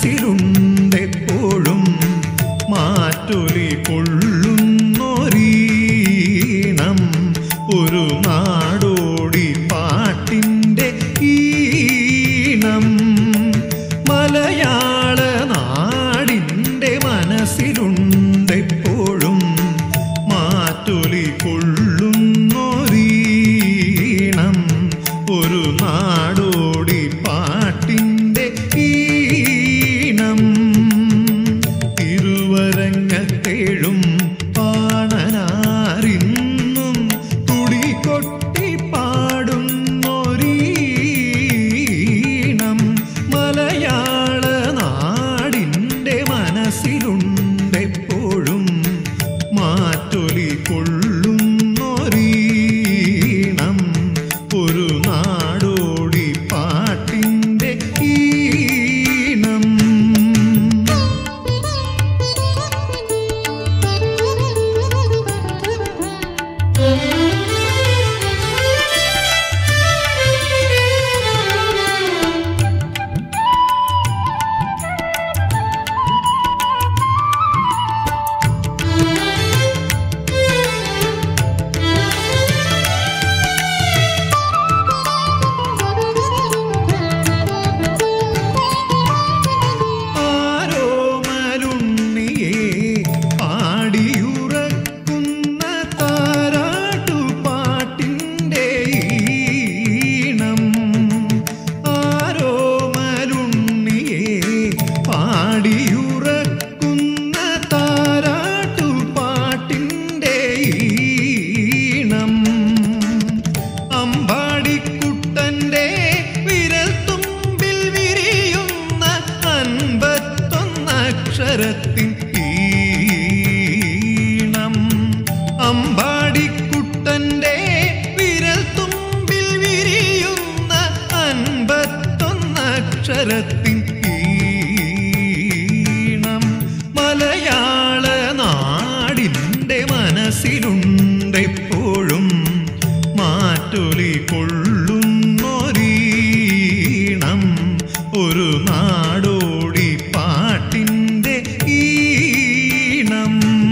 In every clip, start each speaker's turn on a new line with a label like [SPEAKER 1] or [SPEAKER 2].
[SPEAKER 1] മനസ്സിലുണ്ടെപ്പോഴും മാറ്റൊലി കൊള്ളുന്നൊരീണം ഒരു നാടോടി പാട്ടിൻ്റെ ഈണം മലയാള നാടിൻ്റെ മനസ്സിലുണ്ടെപ്പോഴും മാറ്റൊലി കൊള്ളുന്നൊരീണം ഒരു നാടോടി പാട്ടിൻ്റെ ഈണം തിരുവരങ്ങത്തേഴും പാണനാരിന്നും തുടികൊട്ടി പാടുന്നൊരീണം മലയാള നാടിൻ്റെ മനസ്സിലുണ്ടെപ്പോഴും മാറ്റൊലി കൊള്ളുന്നൊരീണം ഒരു നാടോടി പാട്ടിൻ്റെ ഈണം ആരോമലുണ്ണിയെ പാടിയുറക്കുന്ന താരാട്ടുപാട്ടിൻ്റെ ഈണം ആരോമലുണ്ണിയെ പാടിയുറക്കുന്ന താരാട്ടുപാട്ടിൻ്റെ ഈണം അമ്പാടിക്കുട്ടന്റെ വിരൽ തുമ്പിൽ വിരിയുന്ന അൻപത്തൊന്നക്ഷരത്തിൻ ഈണം അമ്പാടിക്കുട്ടന്റെ വിരൽ തുമ്പിൽ വിരിയുന്ന അൻപത്തൊന്നക്ഷരത്തിൻ ഈണം മലയാള നാടിൻ്റെ മനസ്സിലുണ്ടെപ്പോഴും മാറ്റൊലി കൊള്ളുന്നൊരീണം ഒരു നാടോടി പാട്ടിൻ്റെ ഈണം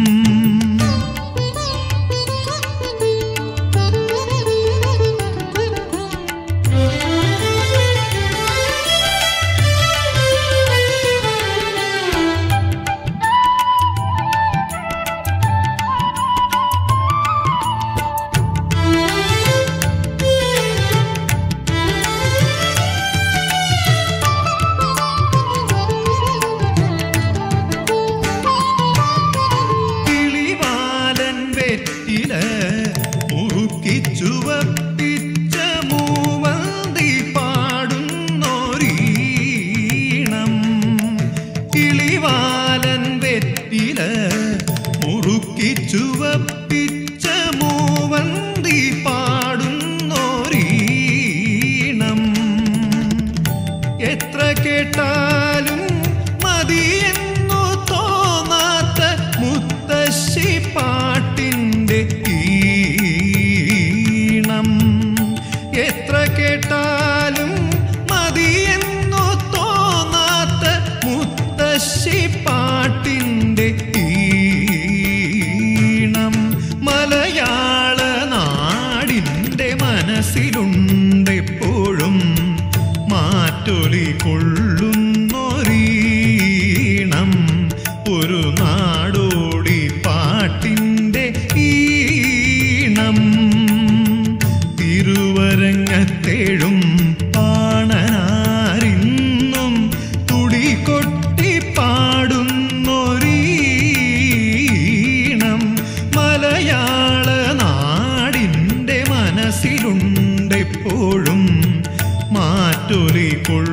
[SPEAKER 1] കിളിവാലൻ വെറ്റില മുറുക്കി ചുവപ്പിച്ച മൂവന്തി പാടുന്നൊരീണം കിളിവാലൻ വെറ്റില മുറുക്കി ചുവപ്പിച്ച മൂവന്തി പാടുന്നൊരീണം എത്ര കേട്ടാലും മതിയെന്നു തോന്നാത്ത മുത്തശ്ശി പാട്ടിൻ്റെ ഈണം എത്ര കേട്ടാലും മതിയെന്നു തോന്നാത്ത മുത്തശ്ശി പാട്ടിൻ്റെ ഈണം മലയാള നാടിൻ്റെ മനസ്സിലുണ്ടെപ്പോഴും മാറ്റൊലി കൊള്ളുന്നൊരീണം ഒരു നാടോടി പാട്ടിൻ്റെ ഈണം തിരുവരങ്ങത്തേഴും പാണനാരിന്നും തുടികൊട്ടി പാടുന്നൊരീണം മലയാള നാടിൻ്റെ മനസ്സിലുണ്ടെപ്പോഴും മാറ്റൊലി കൊള്ളുന്നൊരീണം